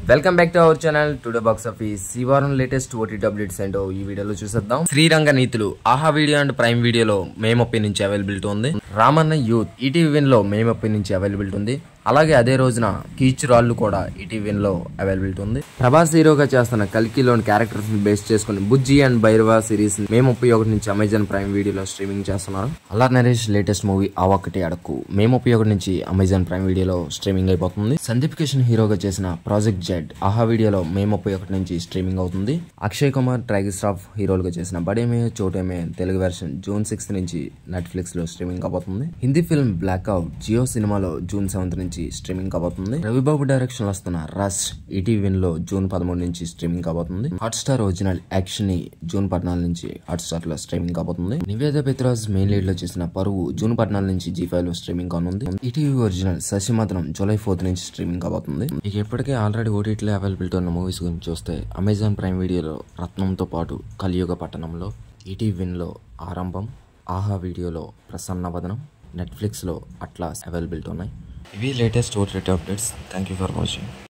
welcome back to our channel today box office ఈ వారం latest OTT updates ఏంటో ఈ వీడియోలో చూసేద్దాం శ్రీరంగ నీతులు ఆహా వీడియో అండ్ ప్రైమ్ వీడియోలో మే ముప్పై నుంచి అవైలబిలిటీ ఉంది రామన్న యూత్ ఈటీవీ విన్ లో మే ముప్పై నుంచి అవైలబిలిటీ ఉంది అలాగే అదే రోజున కీచురాళ్ళు కూడా ఈటీవీ విన్ లో అవైలబిలిటీ ఉంది ప్రభాస్ హీరోగా చేస్తున్న కల్కిలోని క్యారెక్టర్స్ ని బేస్ చేసుకుని Bujji and Bhairava series May ముప్పై ఒకటి నుంచి అమెజాన్ ప్రైమ్ వీడియోలో స్ట్రీమింగ్ చేస్తున్నారు అల్లా నరేష్ లేటెస్ట్ మూవీ ఆ ఒక్కటి అడక్కు మే ముప్పై ఒకటి నుంచి అమెజాన్ ప్రైమ్ వీడియోలో స్ట్రీమింగ్ అయిపోతుంది సందీప్ కిషన్ హీరోగా చేసిన ప్రాజెక్ట్ జెడ్ ఆహా వీడియోలో మే ముప్పై ఒకటి నుంచి స్ట్రీమింగ్ అవుతుంది అక్షయ్ కుమార్ ట్రైగర్ స్టాఫ్ హీరోలుగా చేసిన Bade Miyan Chote Miyan Telugu version June sixth నుంచి నెట్ఫ్లిక్స్ లో స్ట్రీమింగ్ కాబోతుంది Hindi film black out Jio సినిమాలో జూన్ సెవెంత్ నుంచి స్ట్రీమింగ్ కాబోతుంది రవిబాబు డైరెక్షన్ వస్తున్న రష్ ఈటీవీ విన్ లో జూన్ పదమూడు నుంచి స్ట్రీమింగ్ కాబోతుంది హాట్ స్టార్ ఒరిజినల్ యాక్షన్ ని జూన్ పద్నాలుగు నుంచి హాట్ స్టార్ లో స్ట్రీమింగ్ కాబోతుంది నివేద పెత్రాజ్ మెయిన్ లీడ్ లో చేసిన పరువు జూన్ పద్నాలుగు నుంచి జీ ఫైవ్ లో స్ట్రీమింగ్ కానుంది ఈటీవీ ఒరిజినల్ శశిమాత్రం జూలై ఫోర్త్ నుంచి స్ట్రీమింగ్ కాబోతుంది ఇక ఇప్పటికే ఆల్రెడీ ఓటీటీలో అవైలబిలిటీ ఉన్న మూవీస్ గురించి చూస్తే అమెజాన్ ప్రైమ్ వీడియోలో రత్నంతో పాటు కలియుగ పట్టణంలో ఈటీవీ విన్ లో ఆరంభం ఆహా వీడియోలో ప్రసన్న వదనం నెట్ఫ్లిక్స్లో అట్లా అవైలబిలిటీ ఉన్నాయి ఇవి latest OTT updates thank you for watching